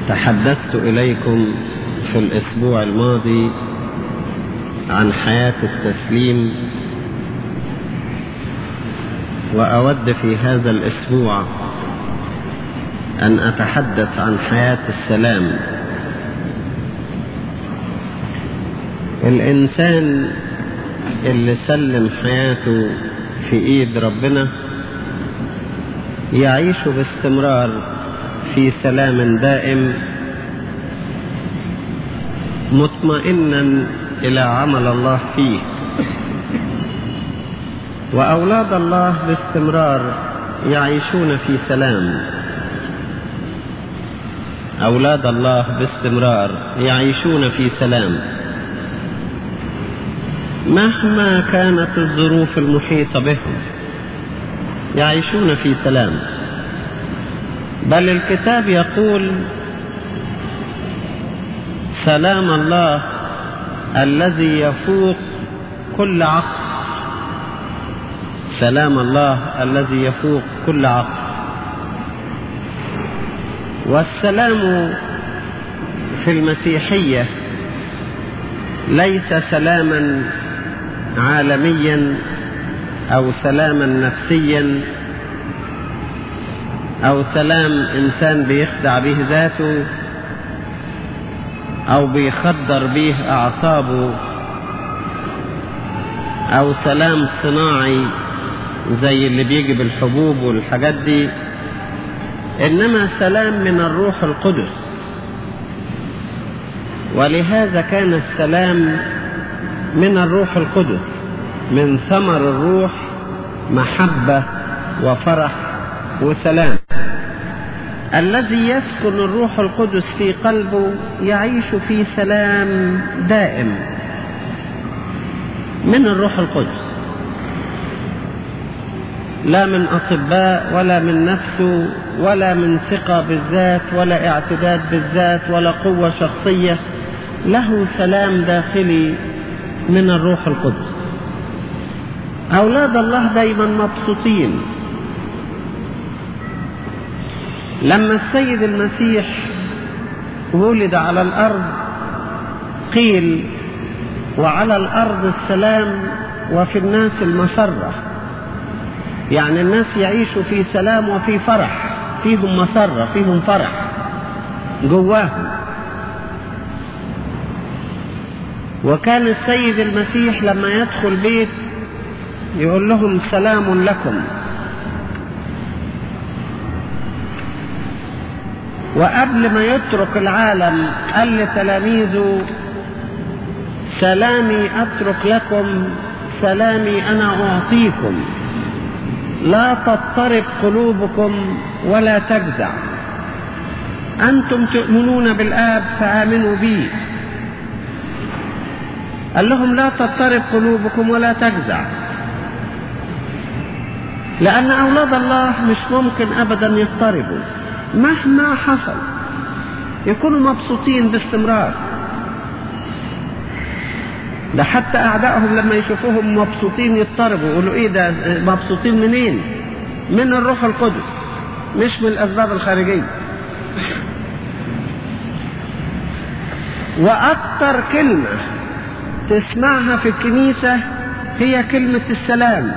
تحدثت إليكم في الأسبوع الماضي عن حياة التسليم وأود في هذا الأسبوع أن أتحدث عن حياة السلام الإنسان اللي سلم حياته في إيد ربنا يعيش باستمرار في سلام دائم مطمئنا إلى عمل الله فيه وأولاد الله باستمرار يعيشون في سلام أولاد الله باستمرار يعيشون في سلام مهما كانت الظروف المحيطة بهم يعيشون في سلام بل الكتاب يقول سلام الله الذي يفوق كل عقل سلام الله الذي يفوق كل عقل والسلام في المسيحية ليس سلاما عالميا أو سلاما نفسيا أو سلام إنسان بيخدع به ذاته أو بيخدر به أعصابه أو سلام صناعي زي اللي بيجي بالحبوب والحاجات دي إنما سلام من الروح القدس ولهذا كان السلام من الروح القدس من ثمر الروح محبة وفرح وسلام الذي يسكن الروح القدس في قلبه يعيش في سلام دائم من الروح القدس لا من أطباء ولا من نفسه ولا من ثقة بالذات ولا اعتداد بالذات ولا قوة شخصية له سلام داخلي من الروح القدس أولاد الله دايما مبسوطين لما السيد المسيح ولد على الأرض قيل وعلى الأرض السلام وفي الناس المسرة يعني الناس يعيشوا في سلام وفي فرح فيهم مسرة فيهم فرح جواهم وكان السيد المسيح لما يدخل بيت يقول لهم سلام لكم وقبل ما يترك العالم قال لتلاميذه سلامي اترك لكم سلامي انا اعطيكم لا تضطرب قلوبكم ولا تجزع انتم تؤمنون بالاب فامنوا بي قال لهم لا تضطرب قلوبكم ولا تجزع لان اولاد الله مش ممكن ابدا يضطربوا مهما حصل يكونوا مبسوطين باستمرار ده حتى اعدائهم لما يشوفوهم مبسوطين يضطربوا يقولوا ايه ده مبسوطين منين من الروح القدس مش من الاسباب الخارجيه واكثر كلمه تسمعها في الكنيسه هي كلمه السلام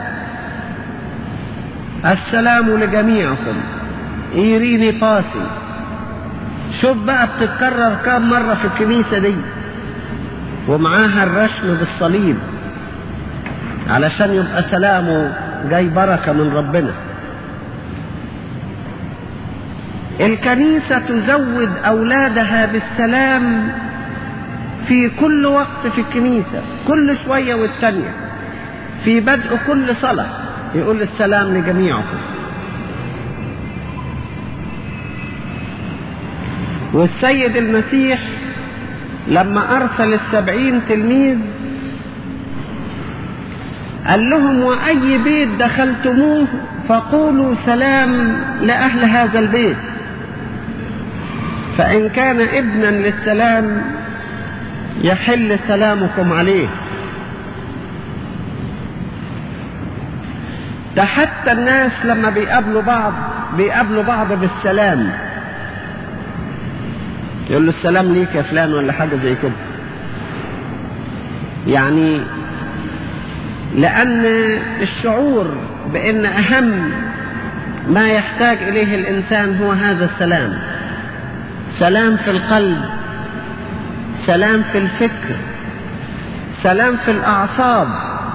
السلام لجميعكم ايريني باسي شوف بقى بتتكرر كام مرة في الكنيسة دي ومعاها الرشم بالصليب علشان يبقى سلامه جاي بركة من ربنا الكنيسة تزود أولادها بالسلام في كل وقت في الكنيسة كل شوية والتانية في بدء كل صلاة يقول السلام لجميعكم والسيد المسيح لما أرسل السبعين تلميذ قال لهم وأي بيت دخلتموه فقولوا سلام لأهل هذا البيت فإن كان ابنا للسلام يحل سلامكم عليه ده حتى الناس لما بيقابلوا بعض بيقابلوا بعض بالسلام يقول له السلام ليك يا فلان ولا حاجة زي كده يعني لأن الشعور بأن أهم ما يحتاج إليه الإنسان هو هذا السلام سلام في القلب سلام في الفكر سلام في الأعصاب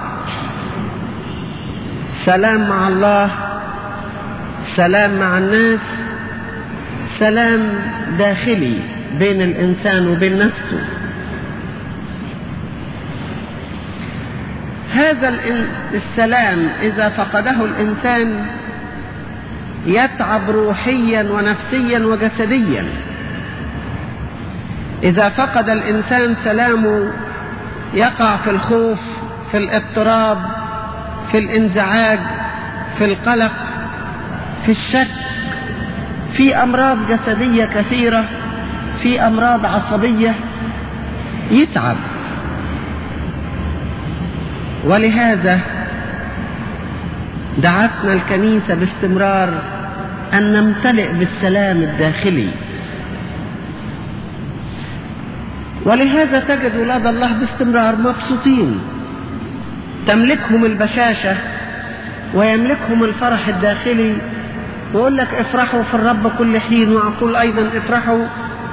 سلام مع الله سلام مع الناس سلام داخلي بين الإنسان وبين نفسه هذا السلام إذا فقده الإنسان يتعب روحيا ونفسيا وجسديا إذا فقد الإنسان سلامه يقع في الخوف في الاضطراب في الانزعاج في القلق في الشك في أمراض جسدية كثيرة في أمراض عصبية يتعب ولهذا دعتنا الكنيسة باستمرار أن نمتلئ بالسلام الداخلي ولهذا تجد ولاد الله باستمرار مبسوطين تملكهم البشاشة ويملكهم الفرح الداخلي ويقول لك افرحوا في الرب كل حين وأقول أيضا افرحوا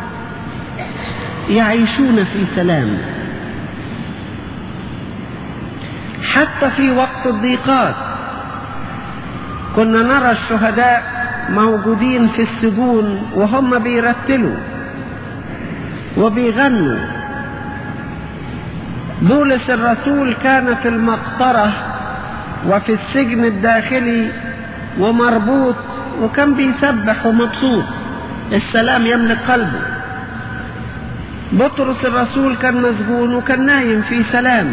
يعيشون في سلام حتى في وقت الضيقات كنا نرى الشهداء موجودين في السجون وهم بيرتلوا وبيغنوا بولس الرسول كان في المقطرة وفي السجن الداخلي ومربوط وكان بيسبح ومبسوط السلام يملك قلبه بطرس الرسول كان مسجون وكان نايم في سلام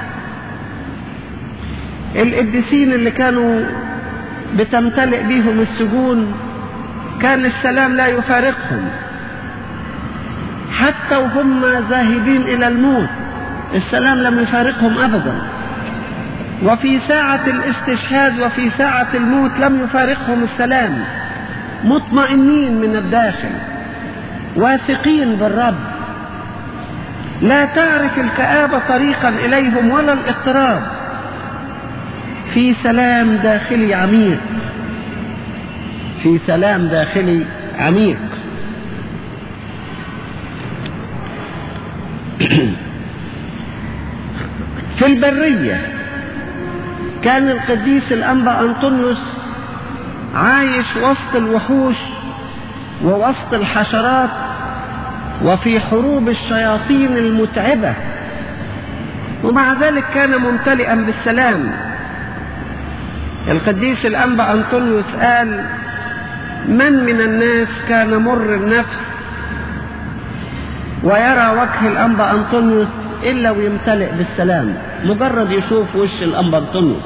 القديسين اللي كانوا بتمتلئ بيهم السجون كان السلام لا يفارقهم حتى وهم ذاهبين إلى الموت السلام لم يفارقهم أبدا وفي ساعة الاستشهاد وفي ساعة الموت لم يفارقهم السلام مطمئنين من الداخل واثقين بالرب لا تعرف الكآبة طريقا إليهم ولا الاضطراب في سلام داخلي عميق في سلام داخلي عميق في البرية كان القديس الأنبا أنطونيوس عايش وسط الوحوش ووسط الحشرات وفي حروب الشياطين المتعبة ومع ذلك كان ممتلئا بالسلام القديس الأنبا أنطونيوس قال من من الناس كان مر النفس ويرى وجه الأنبا أنطونيوس إلا ويمتلئ بالسلام مجرد يشوف وش الأنبا أنطونيوس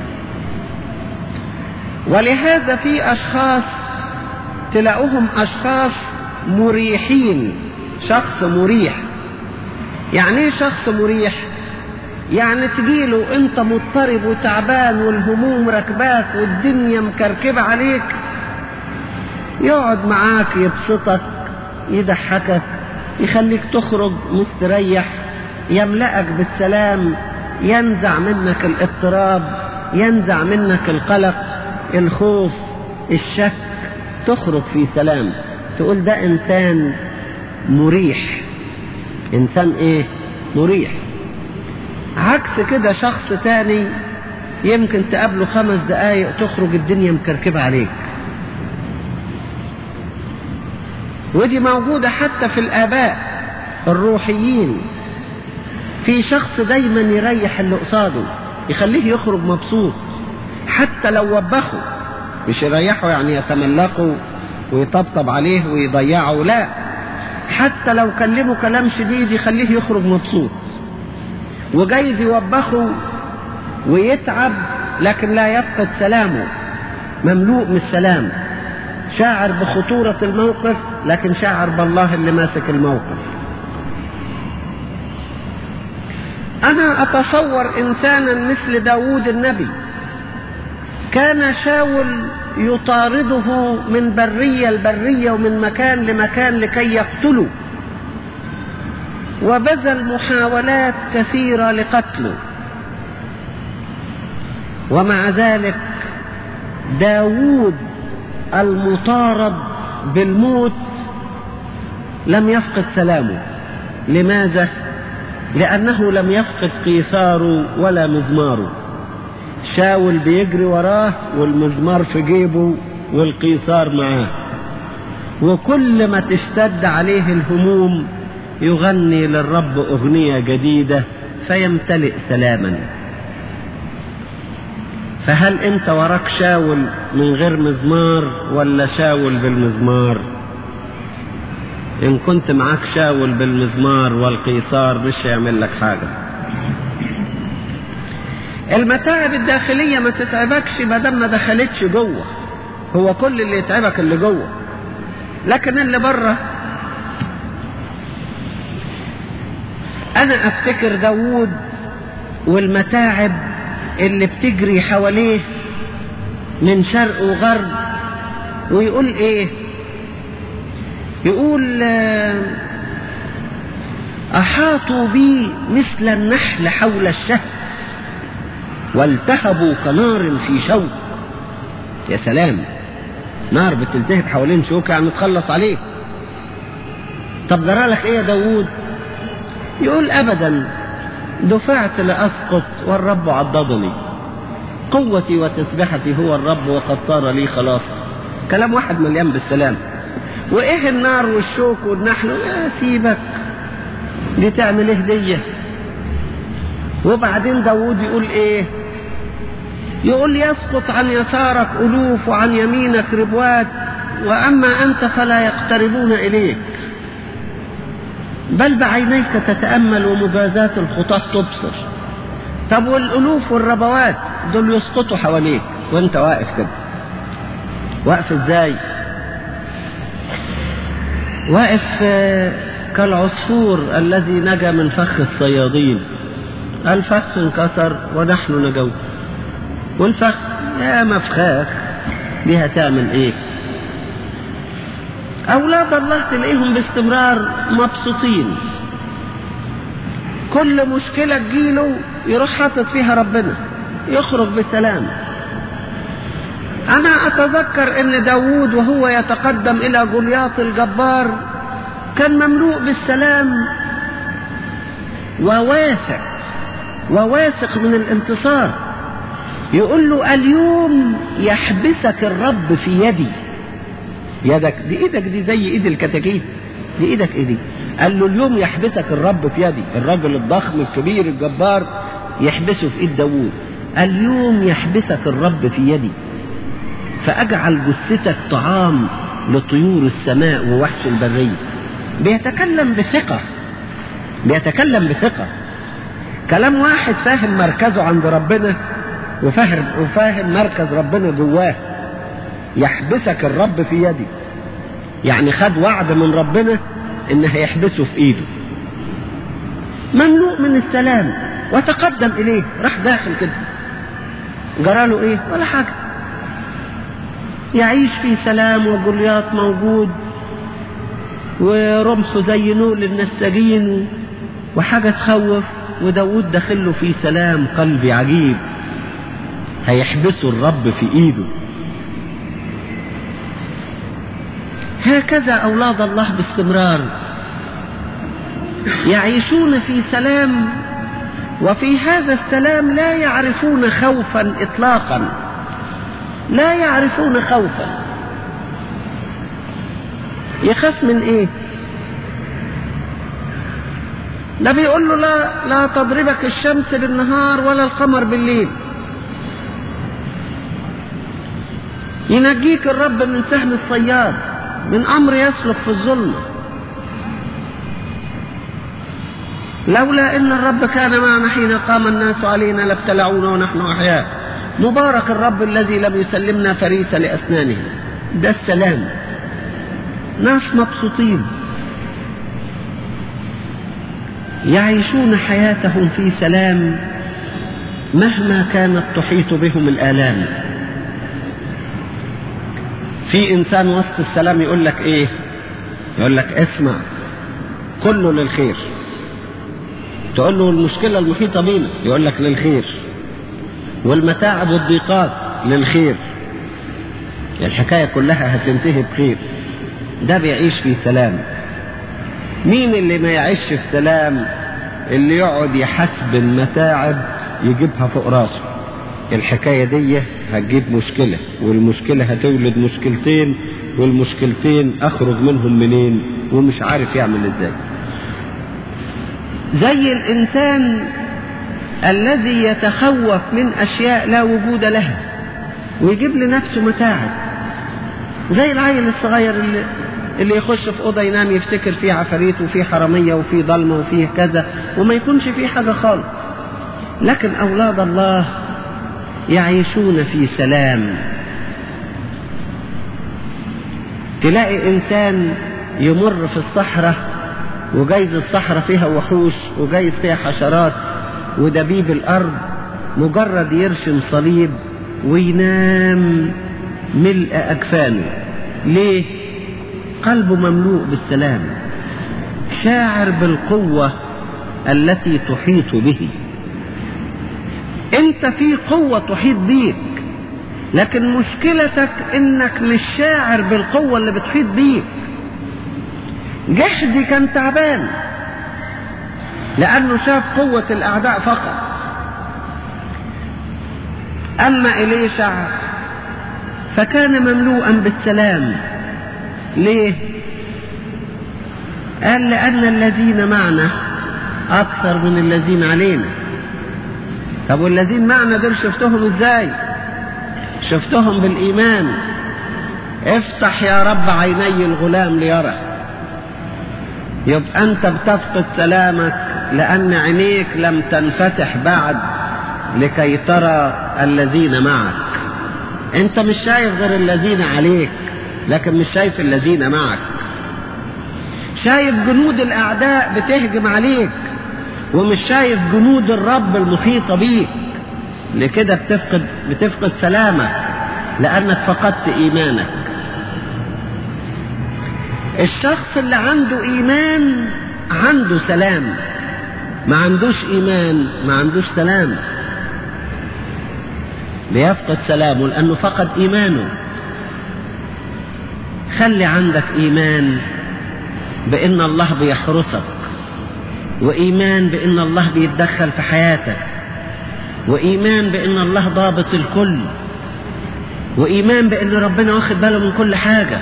ولهذا في أشخاص تلاقوهم أشخاص مريحين شخص مريح يعني ايه شخص مريح يعني تجيله انت مضطرب وتعبان والهموم ركباك والدنيا مكركبة عليك يقعد معاك يبسطك يضحكك يخليك تخرج مستريح يملأك بالسلام ينزع منك الاضطراب ينزع منك القلق الخوف الشك تخرج في سلام تقول ده انسان مريح انسان ايه مريح عكس كده شخص تاني يمكن تقابله خمس دقايق تخرج الدنيا مكركبة عليك ودي موجودة حتى في الآباء الروحيين في شخص دايما يريح اللي قصاده يخليه يخرج مبسوط حتى لو وبخه مش يريحه يعني يتملقه ويطبطب عليه ويضيعه لا حتى لو كلمه كلام شديد يخليه يخرج مبسوط وجايز يوبخه ويتعب لكن لا يفقد سلامه مملوء من السلام شاعر بخطورة الموقف لكن شاعر بالله اللي ماسك الموقف أنا أتصور إنسانا مثل داوود النبي كان شاول يطارده من برية لبرية ومن مكان لمكان لكي يقتله وبذل محاولات كثيرة لقتله ومع ذلك داوود المطارد بالموت لم يفقد سلامه لماذا لانه لم يفقد قيثاره ولا مزماره شاول بيجري وراه والمزمار في جيبه والقيثار معاه وكل ما تشتد عليه الهموم يغني للرب اغنيه جديده فيمتلئ سلاما فهل انت وراك شاول من غير مزمار ولا شاول بالمزمار ان كنت معاك شاول بالمزمار والقيثار مش هيعمل لك حاجه المتاعب الداخليه ما تتعبكش ما دام ما دخلتش جوه هو كل اللي يتعبك اللي جوه لكن اللي بره انا افتكر داوود والمتاعب اللي بتجري حواليه من شرق وغرب ويقول ايه يقول احاطوا بي مثل النحل حول الشهر والتهبوا كنار في شوك يا سلام نار بتلتهب حوالين شوك يعني تخلص عليه طب جرالك ايه يا داوود يقول ابدا دفعت لاسقط والرب عضدني قوتي وتسبحتي هو الرب وقد صار لي خلاصا كلام واحد مليان بالسلام وايه النار والشوك والنحل يا سيبك دي تعمل ايه هديه وبعدين داوود يقول ايه يقول يسقط عن يسارك ألوف وعن يمينك ربوات وأما أنت فلا يقتربون إليك بل بعينيك تتأمل ومجازات الخطاة تبصر طب والألوف والربوات دول يسقطوا حواليك وانت واقف كده واقف ازاي واقف كالعصفور الذي نجا من فخ الصيادين الفخ انكسر ونحن نجوت والفخ يا مفخاخ دي هتعمل ايه اولاد الله تلاقيهم باستمرار مبسوطين كل مشكلة تجيله يروح حاطط فيها ربنا يخرج بسلام انا اتذكر ان داوود وهو يتقدم الى جولياط الجبار كان مملوء بالسلام وواثق وواثق من الانتصار يقول له اليوم يحبسك الرب في يدي يدك دي ايدك دي زي ايد الكتاكيت دي ايدك ايدي قال له اليوم يحبسك الرب في يدي الرجل الضخم الكبير الجبار يحبسه في ايد داوود اليوم يحبسك الرب في يدي فاجعل جثتك طعام لطيور السماء ووحش البريه بيتكلم بثقه بيتكلم بثقه كلام واحد فاهم مركزه عند ربنا وفاهم وفاهم مركز ربنا جواه يحبسك الرب في يدي يعني خد وعد من ربنا ان هيحبسه في ايده مملوء من السلام وتقدم اليه راح داخل كده جراله ايه ولا حاجه يعيش في سلام وجولياط موجود ورمحه زي نول النساجين وحاجه تخوف وداود داخله في سلام قلبي عجيب هيحبسه الرب في ايده هكذا اولاد الله باستمرار يعيشون في سلام وفي هذا السلام لا يعرفون خوفا اطلاقا لا يعرفون خوفا يخاف من ايه ده بيقول له لا لا تضربك الشمس بالنهار ولا القمر بالليل ينجيك الرب من سهم الصياد من امر يسلك في الظلمه لولا ان الرب كان معنا حين قام الناس علينا لابتلعونا ونحن احياء مبارك الرب الذي لم يسلمنا فريسه لاسنانه ده السلام ناس مبسوطين يعيشون حياتهم في سلام مهما كانت تحيط بهم الآلام في إنسان وسط السلام يقول لك إيه يقول لك اسمع كله للخير تقول له المشكلة المحيطة بينا يقول لك للخير والمتاعب والضيقات للخير الحكاية كلها هتنتهي بخير ده بيعيش في سلام مين اللي ما يعيش في سلام اللي يقعد يحسب المتاعب يجيبها فوق راسه الحكاية دي هتجيب مشكلة والمشكلة هتولد مشكلتين والمشكلتين اخرج منهم منين ومش عارف يعمل ازاي زي الانسان الذي يتخوف من اشياء لا وجود لها ويجيب لنفسه متاعب زي العيل الصغير اللي اللي يخش في اوضه ينام يفتكر فيه عفاريت وفيه حراميه وفيه ضلمه وفيه كذا وما يكونش فيه حاجه خالص لكن اولاد الله يعيشون في سلام تلاقي انسان يمر في الصحراء وجايز الصحراء فيها وحوش وجايز فيها حشرات ودبيب الارض مجرد يرسم صليب وينام ملء اجفانه ليه قلبه مملوء بالسلام شاعر بالقوه التي تحيط به انت في قوه تحيط بيك لكن مشكلتك انك مش شاعر بالقوه اللي بتحيط بيك جحدي كان تعبان لانه شاف قوه الاعداء فقط اما اليشع فكان مملوءا بالسلام ليه قال لان الذين معنا اكثر من الذين علينا طب والذين معنا دول شفتهم ازاي شفتهم بالايمان افتح يا رب عيني الغلام ليرى يبقى انت بتفقد سلامك لان عينيك لم تنفتح بعد لكي ترى الذين معك انت مش شايف غير الذين عليك لكن مش شايف الذين معك شايف جنود الاعداء بتهجم عليك ومش شايف جنود الرب المحيطه بيك لكده بتفقد بتفقد سلامك لانك فقدت ايمانك الشخص اللي عنده ايمان عنده سلام ما عندوش ايمان ما عندوش سلام بيفقد سلامه لانه فقد ايمانه خلي عندك ايمان بان الله بيحرسك وايمان بان الله بيتدخل في حياتك وايمان بان الله ضابط الكل وايمان بان ربنا واخد باله من كل حاجه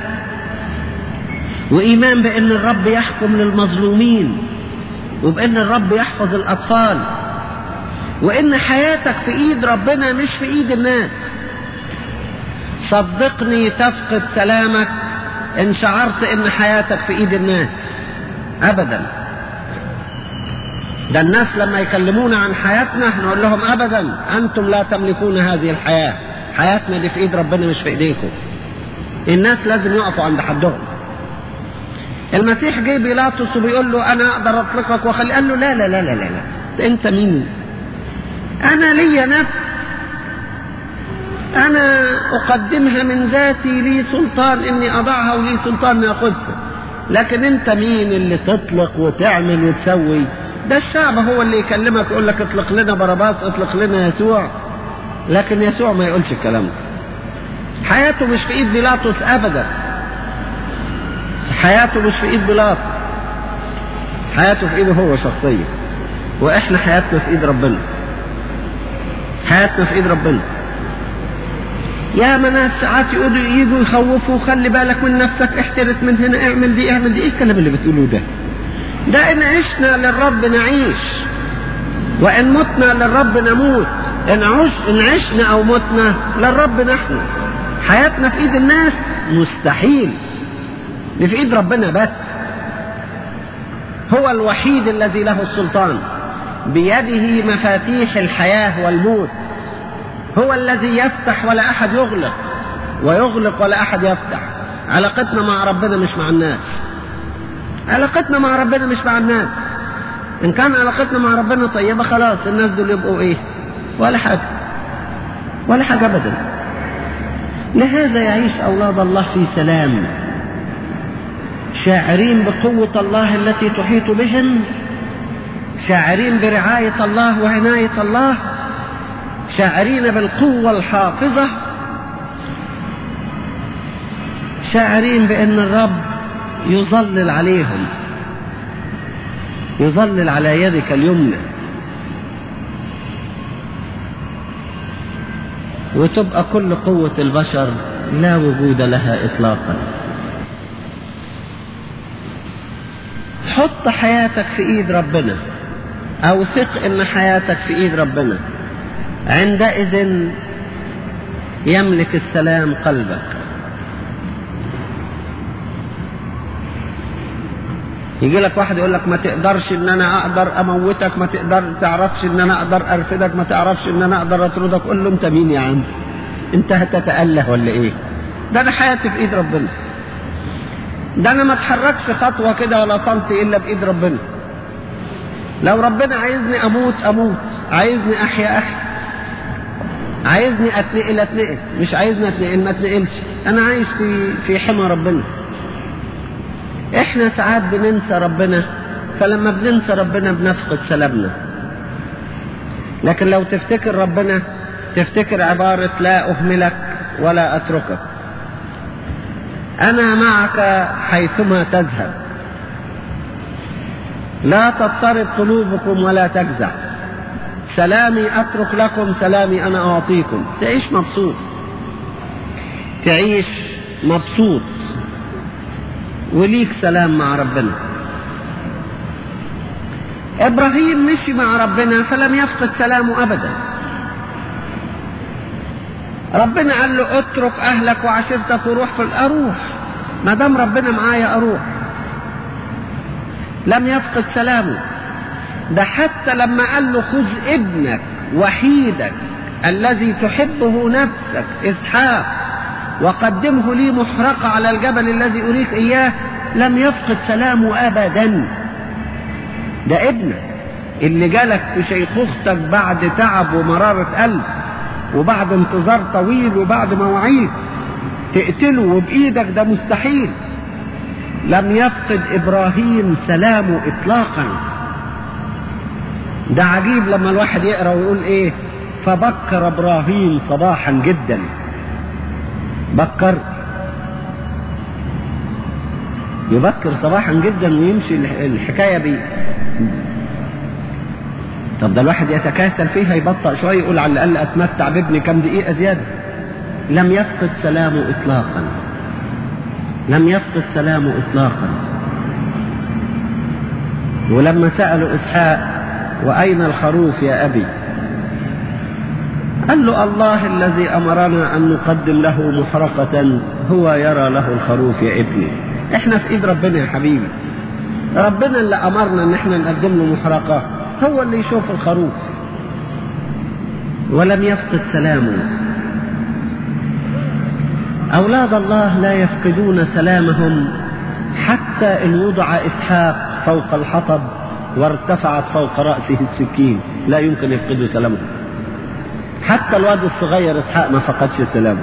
وايمان بان الرب يحكم للمظلومين وبان الرب يحفظ الاطفال وان حياتك في ايد ربنا مش في ايد الناس صدقني تفقد سلامك ان شعرت ان حياتك في ايد الناس ابدا ده الناس لما يكلمونا عن حياتنا نقول لهم ابدا انتم لا تملكون هذه الحياه حياتنا دي في ايد ربنا مش في ايديكم الناس لازم يقفوا عند حدهم المسيح جه بيلاطس وبيقول له انا اقدر اطلقك واخلي قال له لا لا لا لا لا, لا. انت مين انا لي نفس انا اقدمها من ذاتي لي سلطان اني اضعها ولي سلطان اني اخذها لكن انت مين اللي تطلق وتعمل وتسوي ده الشعب هو اللي يكلمك يقول لك اطلق لنا باراباس اطلق لنا يسوع لكن يسوع ما يقولش الكلام ده حياته مش في ايد بيلاطس ابدا حياته مش في ايد بيلاطس حياته في ايده هو شخصيا واحنا حياتنا في ايد ربنا حياتنا في ايد ربنا يا ناس ساعات يقولوا يجوا يخوفوا خلي بالك من نفسك احترس من هنا اعمل دي اعمل دي ايه الكلام اللي بتقولوه ده ده ان عشنا للرب نعيش وان متنا للرب نموت ان عش ان عشنا او متنا للرب نحن حياتنا في ايد الناس مستحيل دي في ايد ربنا بس هو الوحيد الذي له السلطان بيده مفاتيح الحياه والموت هو الذي يفتح ولا احد يغلق ويغلق ولا احد يفتح علاقتنا مع ربنا مش مع الناس علاقتنا مع ربنا مش مع الناس ان كان علاقتنا مع ربنا طيبه خلاص الناس دول يبقوا ايه ولا حاجه ولا حاجه ابدا لهذا يعيش اولاد الله في سلام شاعرين بقوه الله التي تحيط بهم شاعرين برعاية الله وعناية الله شاعرين بالقوة الحافظة شاعرين بأن الرب يظلل عليهم يظلل على يدك اليمنى وتبقى كل قوة البشر لا وجود لها إطلاقا حط حياتك في إيد ربنا أو ثق إن حياتك في إيد ربنا عندئذ يملك السلام قلبك يجي لك واحد يقول لك ما تقدرش ان انا اقدر اموتك ما تقدر تعرفش ان انا اقدر ارفدك ما تعرفش ان انا اقدر اطردك قول له انت مين يا عم انت هتتأله ولا ايه ده انا حياتي في ايد ربنا ده انا ما اتحركش خطوة كده ولا طلتي الا بايد ربنا لو ربنا عايزني اموت اموت عايزني احيا احيا عايزني اتنقل اتنقل مش عايزني اتنقل ما اتنقلش انا عايش في في حمى ربنا احنا ساعات بننسى ربنا فلما بننسى ربنا بنفقد سلامنا لكن لو تفتكر ربنا تفتكر عبارة لا أهملك ولا أتركك أنا معك حيثما تذهب لا تضطرب قلوبكم ولا تجزع سلامي أترك لكم سلامي أنا أعطيكم تعيش مبسوط تعيش مبسوط وليك سلام مع ربنا ابراهيم مشي مع ربنا فلم يفقد سلامه ابدا ربنا قال له اترك اهلك وعشيرتك وروح في اروح ما دام ربنا معايا اروح لم يفقد سلامه ده حتى لما قال له خذ ابنك وحيدك الذي تحبه نفسك اسحاق وقدمه لي محرقة على الجبل الذي أريك إياه لم يفقد سلامه أبدا ده ابنك اللي جالك في شيخوختك بعد تعب ومرارة قلب وبعد انتظار طويل وبعد مواعيد تقتله وبإيدك ده مستحيل لم يفقد إبراهيم سلامه إطلاقا ده عجيب لما الواحد يقرأ ويقول إيه فبكر إبراهيم صباحا جدا بكر يبكر صباحا جدا ويمشي الحكاية بي طب ده الواحد يتكاسل فيها يبطأ شوية يقول على الأقل أتمتع بابني كام دقيقة زيادة لم يفقد سلامه إطلاقا لم يفقد سلامه إطلاقا ولما سألوا إسحاق وأين الخروف يا أبي قال له الله الذي أمرنا أن نقدم له محرقة هو يرى له الخروف يا ابني احنا في ايد ربنا يا حبيبي ربنا اللي أمرنا ان احنا نقدم له محرقة هو اللي يشوف الخروف ولم يفقد سلامه أولاد الله لا يفقدون سلامهم حتى إن وضع إسحاق فوق الحطب وارتفعت فوق رأسه السكين لا يمكن يفقدوا سلامهم حتى الواد الصغير اسحاق ما فقدش سلامه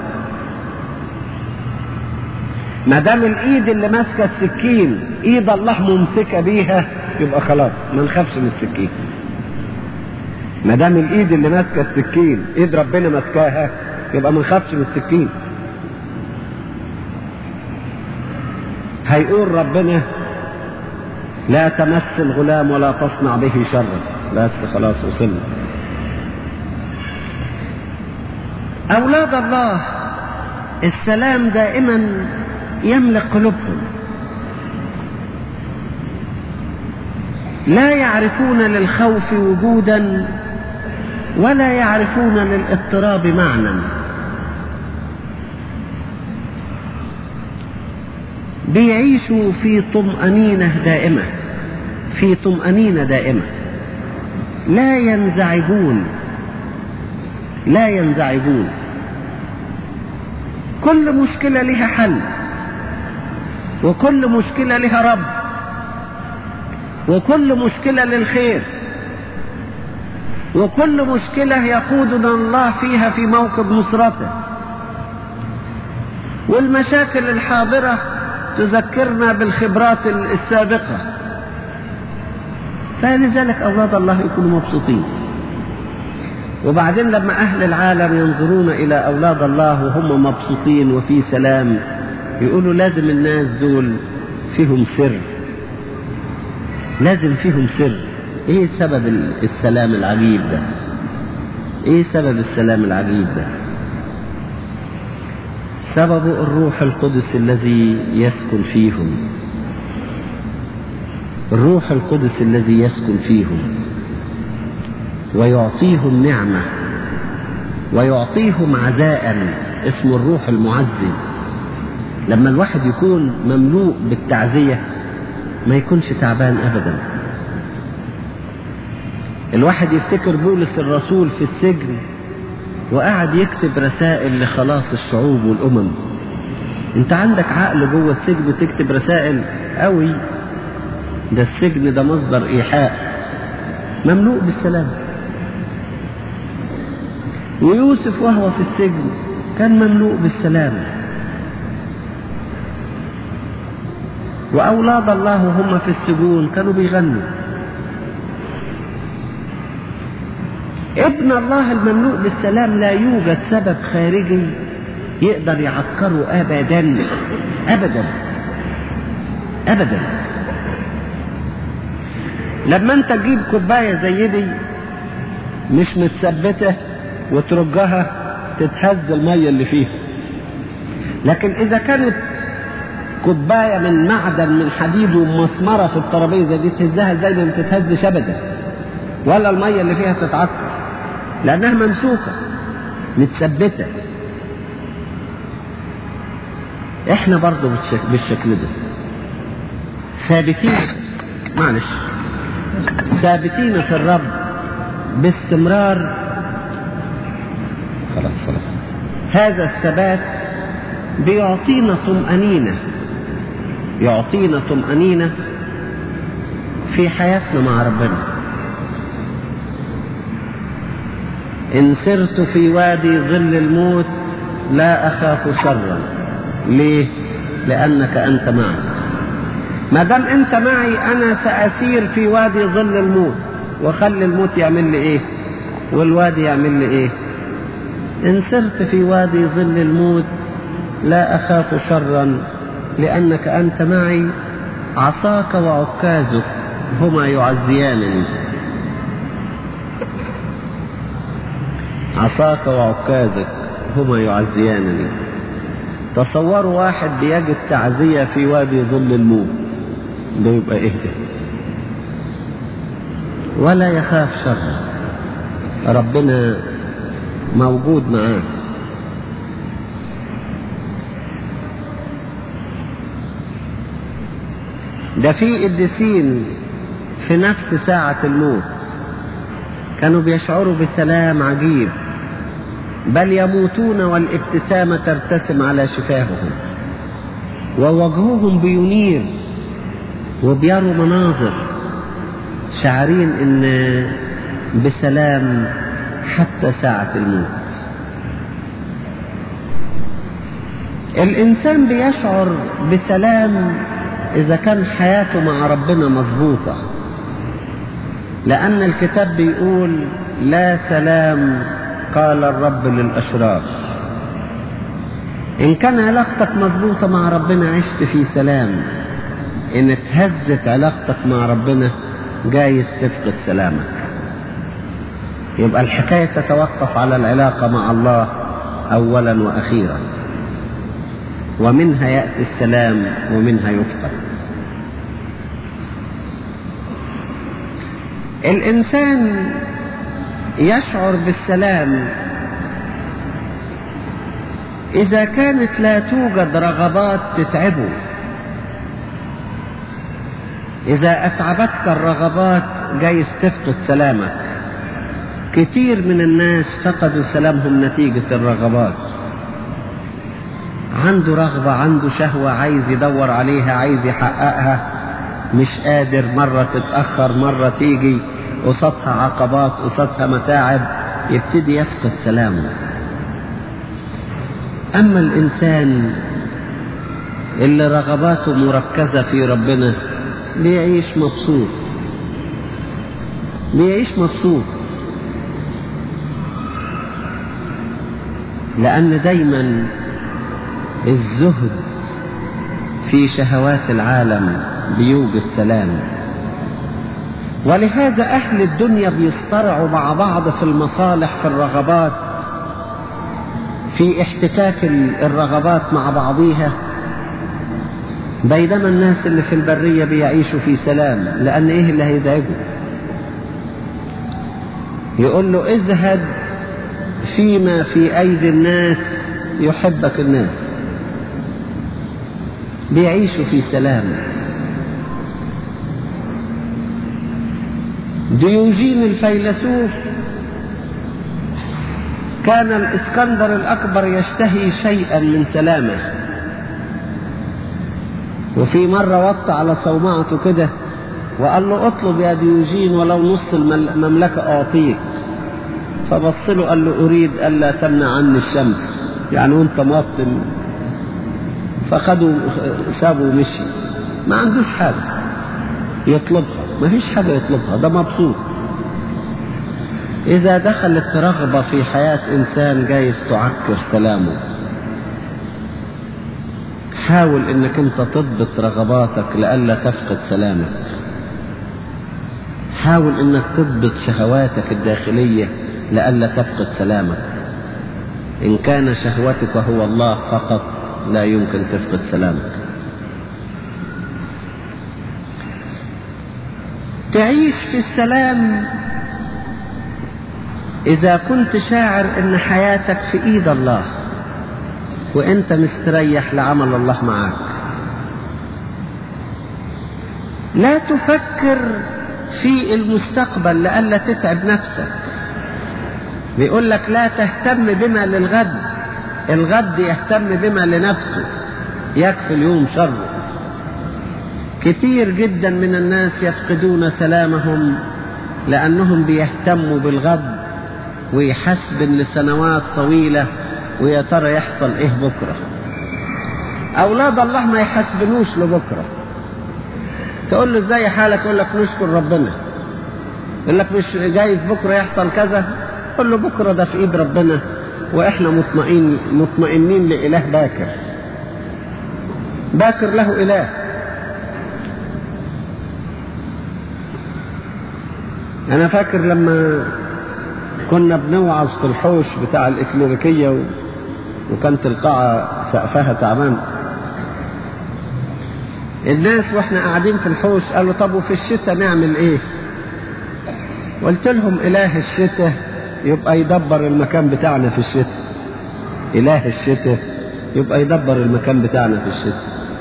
ما دام الايد اللي ماسكه السكين ايد الله ممسكه بيها يبقى خلاص ما نخافش من السكين ما دام الايد اللي ماسكه السكين ايد ربنا ماسكاها يبقى ما نخافش من السكين هيقول ربنا لا تمس الغلام ولا تصنع به شرا بس خلاص وصلنا أولاد الله السلام دائما يملك قلوبهم لا يعرفون للخوف وجودا ولا يعرفون للاضطراب معنى بيعيشوا في طمأنينة دائمة في طمأنينة دائمة لا ينزعجون لا ينزعجون كل مشكلة لها حل وكل مشكلة لها رب وكل مشكلة للخير وكل مشكلة يقودنا الله فيها في موكب نصرته والمشاكل الحاضرة تذكرنا بالخبرات السابقة فلذلك أولاد الله يكونوا مبسوطين وبعدين لما أهل العالم ينظرون إلى أولاد الله وهم مبسوطين وفي سلام يقولوا لازم الناس دول فيهم سر لازم فيهم سر ايه سبب السلام العجيب ده ايه سبب السلام العجيب ده سبب الروح القدس الذي يسكن فيهم الروح القدس الذي يسكن فيهم ويعطيهم نعمة ويعطيهم عزاء اسمه الروح المعزي لما الواحد يكون مملوء بالتعزية ما يكونش تعبان أبدا الواحد يفتكر بولس الرسول في السجن وقعد يكتب رسائل لخلاص الشعوب والأمم انت عندك عقل جوه السجن تكتب رسائل قوي ده السجن ده مصدر إيحاء مملوء بالسلام ويوسف وهو في السجن كان مملوء بالسلام وأولاد الله وهم في السجون كانوا بيغنوا ابن الله المملوء بالسلام لا يوجد سبب خارجي يقدر يعكره أبدا أبدا أبدا لما انت تجيب كوباية زي دي مش متثبتة وترجها تتهز المية اللي فيها لكن إذا كانت كوباية من معدن من حديد ومسمرة في الترابيزة دي تهزها ازاي ما تتهزش أبدا ولا المية اللي فيها تتعكر لأنها ممسوكة متثبتة احنا برضه بالشكل ده ثابتين معلش ثابتين في الرب باستمرار خلاص خلاص هذا الثبات بيعطينا طمأنينة يعطينا طمأنينة في حياتنا مع ربنا إن سرت في وادي ظل الموت لا أخاف شرا ليه؟ لأنك أنت معي ما دام أنت معي أنا سأسير في وادي ظل الموت وخلي الموت يعمل لي إيه؟ والوادي يعمل لي إيه؟ إن سرت في وادي ظل الموت لا أخاف شرا لأنك أنت معي عصاك وعكازك هما يعزيانني عصاك وعكازك هما يعزيانني تصوروا واحد بيجد تعزية في وادي ظل الموت ده يبقى ايه ده ولا يخاف شر ربنا موجود معاه ده في قديسين في نفس ساعة الموت كانوا بيشعروا بسلام عجيب بل يموتون والابتسامة ترتسم على شفاههم ووجههم بينير وبيروا مناظر شعرين ان بسلام حتى ساعة الموت الإنسان بيشعر بسلام إذا كان حياته مع ربنا مظبوطة لأن الكتاب بيقول لا سلام قال الرب للأشرار إن كان علاقتك مظبوطة مع ربنا عشت في سلام إن اتهزت علاقتك مع ربنا جايز تفقد سلامك يبقى الحكاية تتوقف على العلاقة مع الله أولا وأخيرا ومنها يأتي السلام ومنها يفقد الإنسان يشعر بالسلام إذا كانت لا توجد رغبات تتعبه إذا أتعبتك الرغبات جايز تفقد سلامك كتير من الناس فقدوا سلامهم نتيجة الرغبات عنده رغبة عنده شهوة عايز يدور عليها عايز يحققها مش قادر مرة تتأخر مرة تيجي قصادها عقبات قصادها متاعب يبتدي يفقد سلامه أما الإنسان اللي رغباته مركزة في ربنا بيعيش مبسوط بيعيش مبسوط لأن دايما الزهد في شهوات العالم بيوجد سلام ولهذا أهل الدنيا بيصطرعوا مع بعض في المصالح في الرغبات في احتكاك الرغبات مع بعضيها بينما الناس اللي في البرية بيعيشوا في سلام لأن إيه اللي هيزعجه يقول له اذهب فيما في أيدي الناس يحبك الناس بيعيشوا في سلام ديوجين الفيلسوف كان الإسكندر الأكبر يشتهي شيئا من سلامه وفي مرة وط على صومعته كده وقال له اطلب يا ديوجين ولو نص المملكة أعطيك فبص له قال له أريد ألا تمنع عني الشمس يعني وانت موطن فخدوا سابوا ومشي ما عندوش حاجة يطلبها ما فيش حاجة يطلبها ده مبسوط إذا دخلت رغبة في حياة إنسان جايز تعكر سلامه حاول إنك أنت تضبط رغباتك لئلا تفقد سلامك حاول إنك تضبط شهواتك الداخلية لئلا تفقد سلامك إن كان شهوتك هو الله فقط لا يمكن تفقد سلامك تعيش في السلام إذا كنت شاعر إن حياتك في إيد الله وأنت مستريح لعمل الله معك لا تفكر في المستقبل لئلا تتعب نفسك بيقول لك لا تهتم بما للغد الغد يهتم بما لنفسه يكفي اليوم شره كتير جدا من الناس يفقدون سلامهم لأنهم بيهتموا بالغد ويحسب لسنوات طويلة ويا ترى يحصل ايه بكرة أولاد الله ما يحسبنوش لبكرة تقول له ازاي حالك يقول لك نشكر ربنا يقول لك مش جايز بكرة يحصل كذا قل له بكرة ده في ايد ربنا واحنا مطمئن مطمئنين لإله باكر باكر له إله أنا فاكر لما كنا بنوعظ في الحوش بتاع الإكليريكية و... وكانت القاعة سقفها تعبان الناس واحنا قاعدين في الحوش قالوا طب وفي الشتاء نعمل ايه قلت لهم اله الشتاء يبقى يدبر المكان بتاعنا في الشتاء اله الشتاء يبقى يدبر المكان بتاعنا في الشتاء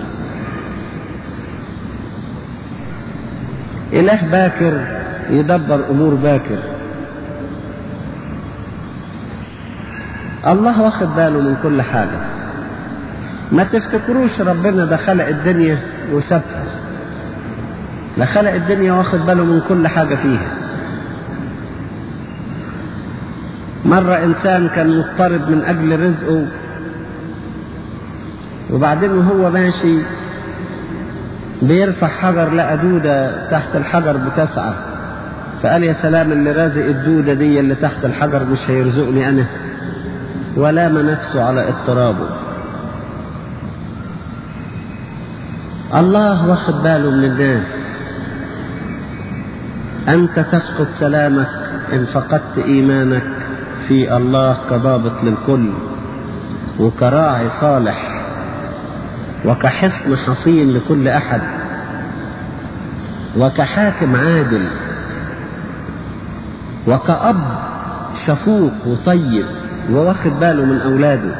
اله باكر يدبر امور باكر الله واخد باله من كل حاجة ما تفتكروش ربنا ده خلق الدنيا وسابها لا خلق الدنيا واخد باله من كل حاجة فيها مرة إنسان كان مضطرب من أجل رزقه وبعدين وهو ماشي بيرفع حجر لقى دودة تحت الحجر بتسعى فقال يا سلام اللي رازق الدودة دي اللي تحت الحجر مش هيرزقني أنا ولام نفسه على اضطرابه الله واخد باله من الناس أنت تفقد سلامك إن فقدت إيمانك في الله كضابط للكل وكراعي صالح وكحصن حصين لكل أحد وكحاكم عادل وكأب شفوق وطيب وواخد باله من أولاده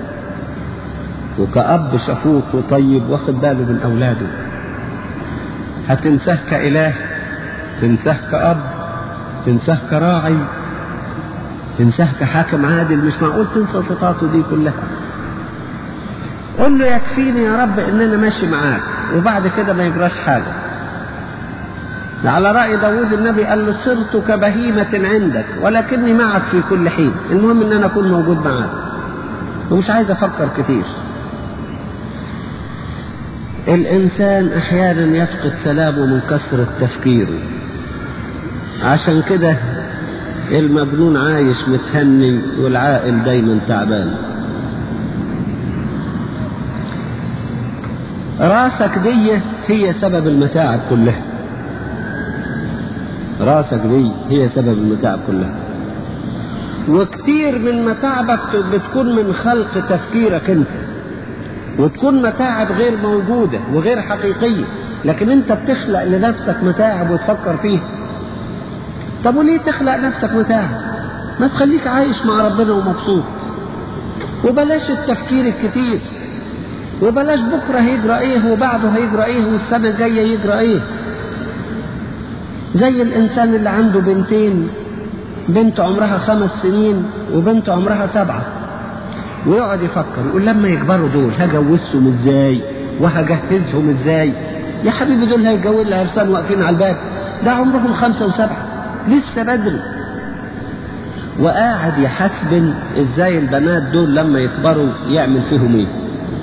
وكأب شفوق وطيب واخد باله من أولاده هتنساه كإله تنساه كأب تنساه كراعي تنساه كحاكم عادل مش معقول تنسى صفاته دي كلها قل له يكفيني يا رب ان انا ماشي معاك وبعد كده ما يجراش حاجه على رأي داود النبي قال له صرت كبهيمة عندك ولكني معك في كل حين المهم ان انا اكون موجود معك ومش عايز افكر كتير الانسان احيانا يفقد سلامه من كثرة تفكيره عشان كده المجنون عايش متهني والعاقل دايما تعبان راسك دي هي سبب المتاعب كلها راسك دي هي سبب المتاعب كلها وكتير من متاعبك بتكون من خلق تفكيرك انت وتكون متاعب غير موجودة وغير حقيقية لكن انت بتخلق لنفسك متاعب وتفكر فيها طب وليه تخلق نفسك متاعب ما تخليك عايش مع ربنا ومبسوط وبلاش التفكير الكتير وبلاش بكرة هيجرى ايه وبعده هيجرى ايه والسنة الجاية يجرى ايه زي الانسان اللي عنده بنتين بنت عمرها خمس سنين وبنت عمرها سبعة ويقعد يفكر يقول لما يكبروا دول هجوزهم ازاي وهجهزهم ازاي يا حبيبي دول هيتجوزوا العرسان واقفين على الباب ده عمرهم خمسة وسبعة لسه بدري وقاعد يحسبن ازاي البنات دول لما يكبروا يعمل فيهم ايه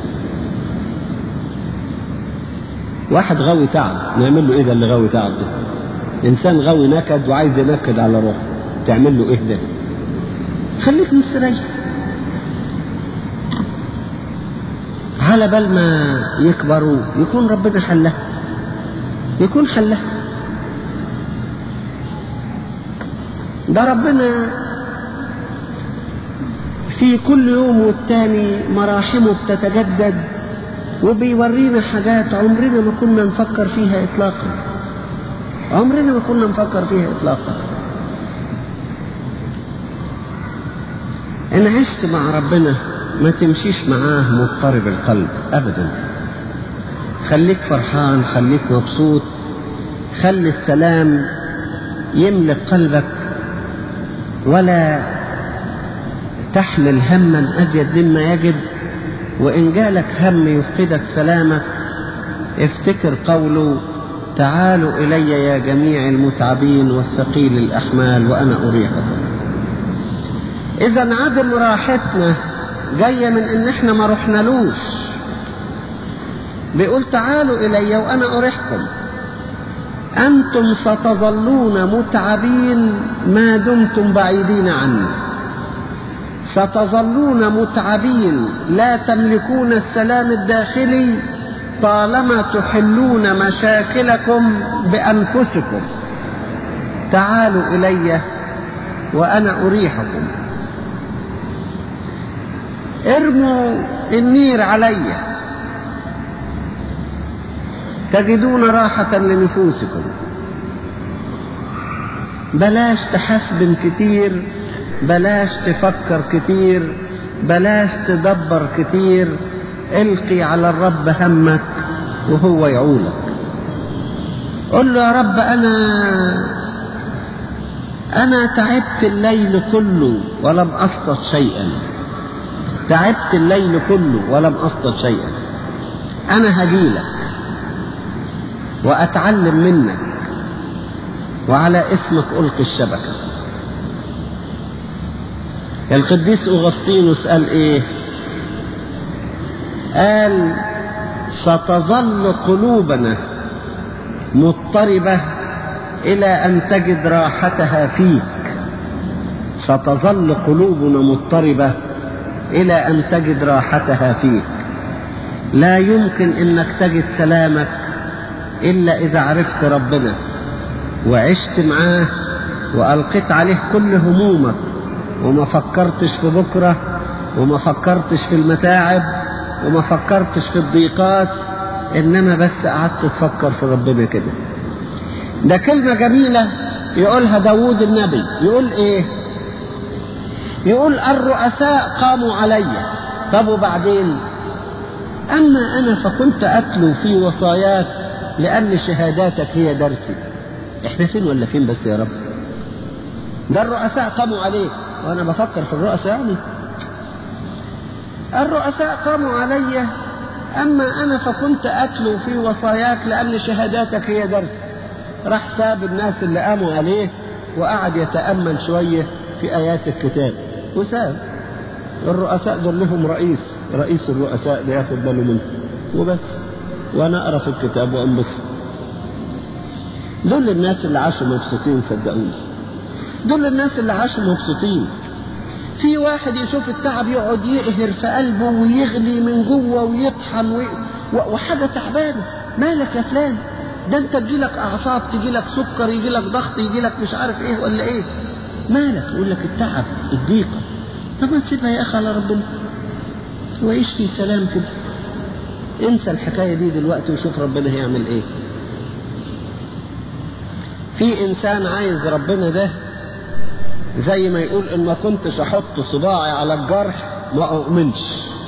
واحد غاوي تعب نعمل له ايه ده اللي غاوي تعب ده انسان غاوي نكد وعايز ينكد على روحه تعمل له ايه ده خليك مستريح على بال ما يكبروا يكون ربنا حلها يكون حلها ده ربنا في كل يوم والتاني مراحمه بتتجدد وبيورينا حاجات عمرنا ما كنا نفكر فيها اطلاقا عمرنا ما كنا نفكر فيها اطلاقا ان عشت مع ربنا ما تمشيش معاه مضطرب القلب ابدا خليك فرحان خليك مبسوط خلي السلام يملك قلبك ولا تحمل هما ازيد مما يجب وان جالك هم يفقدك سلامك افتكر قوله تعالوا الي يا جميع المتعبين والثقيل الاحمال وانا اريحكم اذا عدم راحتنا جاية من ان احنا ما رحنالوش بيقول تعالوا الي وانا اريحكم انتم ستظلون متعبين ما دمتم بعيدين عني ستظلون متعبين لا تملكون السلام الداخلي طالما تحلون مشاكلكم بانفسكم تعالوا الي وانا اريحكم ارموا النير علي تجدون راحة لنفوسكم بلاش تحسبن كتير بلاش تفكر كتير بلاش تدبر كتير القي على الرب همك وهو يعولك قل له يا رب انا انا تعبت الليل كله ولم اصطد شيئا تعبت الليل كله ولم أصطد شيئا أنا هجيلك وأتعلم منك وعلى اسمك ألقي الشبكة القديس أغسطينوس قال إيه قال ستظل قلوبنا مضطربة إلى أن تجد راحتها فيك ستظل قلوبنا مضطربة إلى أن تجد راحتها فيك لا يمكن أنك تجد سلامك إلا إذا عرفت ربنا وعشت معاه وألقيت عليه كل همومك وما فكرتش في بكرة وما فكرتش في المتاعب وما فكرتش في الضيقات إنما بس قعدت تفكر في ربنا كده ده كلمة جميلة يقولها داوود النبي يقول إيه يقول الرؤساء قاموا علي طب وبعدين أما أنا فكنت أتلو في وصاياك لأن شهاداتك هي درسي إحنا فين ولا فين بس يا رب ده الرؤساء قاموا عليك وأنا بفكر في الرؤساء يعني الرؤساء قاموا علي أما أنا فكنت أتلو في وصاياك لأن شهاداتك هي درسي راح ساب الناس اللي قاموا عليه وقعد يتأمل شوية في آيات الكتاب وساب الرؤساء دول لهم رئيس رئيس الرؤساء بياخد باله منه وبس وانا اقرا في الكتاب وانبسط دول الناس اللي عاشوا مبسوطين صدقوني دول الناس اللي عاشوا مبسوطين في واحد يشوف التعب يقعد يقهر في قلبه ويغلي من جوه ويطحن وي... وحاجه تعبانه مالك يا فلان ده انت تجيلك اعصاب تجيلك سكر يجيلك ضغط يجيلك مش عارف ايه ولا ايه مالك يقول لك التعب الضيقه طب ما تسيبها يا اخي على ربنا وعيش في سلام كده انسى الحكايه دي دلوقتي وشوف ربنا هيعمل ايه في انسان عايز ربنا ده زي ما يقول ان ما كنتش احط صباعي على الجرح ما اؤمنش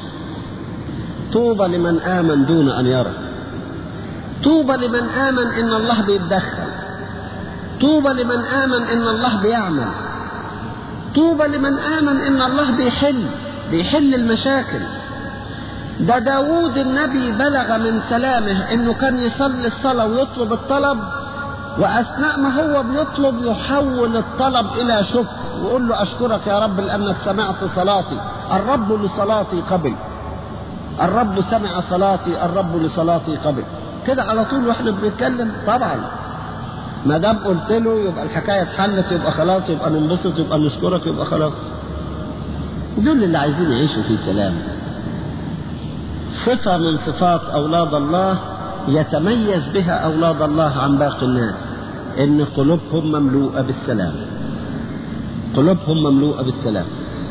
طوبى لمن امن دون ان يرى طوبى لمن امن ان الله بيتدخل طوبى لمن امن ان الله بيعمل طوبى لمن امن ان الله بيحل بيحل المشاكل ده داوود النبي بلغ من سلامه انه كان يصلي الصلاه ويطلب الطلب واثناء ما هو بيطلب يحول الطلب الى شكر ويقول له اشكرك يا رب لانك سمعت صلاتي الرب لصلاتي قبل الرب سمع صلاتي الرب لصلاتي قبل كده على طول واحنا بنتكلم طبعا ما دام قلت له يبقى الحكايه اتحلت يبقى خلاص يبقى ننبسط يبقى نشكرك يبقى خلاص دول اللي عايزين يعيشوا في سلام صفه من صفات اولاد الله يتميز بها أولاد الله عن باقي الناس إن قلوبهم مملوءة بالسلام قلوبهم مملوءة بالسلام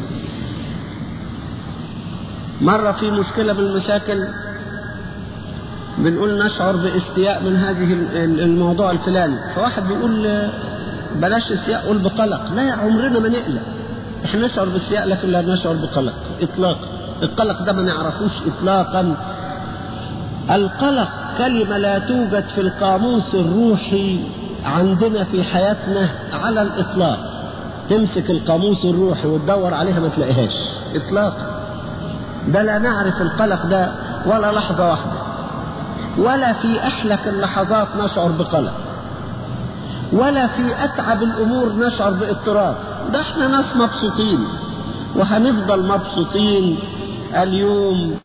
مرة في مشكلة بالمشاكل بنقول نشعر باستياء من هذه الموضوع الفلاني فواحد بيقول بلاش استياء قول بقلق لا عمرنا ما نقلق احنا نشعر باستياء لكن لا نشعر بقلق اطلاقا القلق ده ما نعرفوش اطلاقا القلق كلمة لا توجد في القاموس الروحي عندنا في حياتنا على الإطلاق تمسك القاموس الروحي وتدور عليها ما تلاقيهاش إطلاقا ده لا نعرف القلق ده ولا لحظة واحدة ولا في أحلك اللحظات نشعر بقلق ولا في أتعب الأمور نشعر باضطراب ده احنا ناس مبسوطين وهنفضل مبسوطين اليوم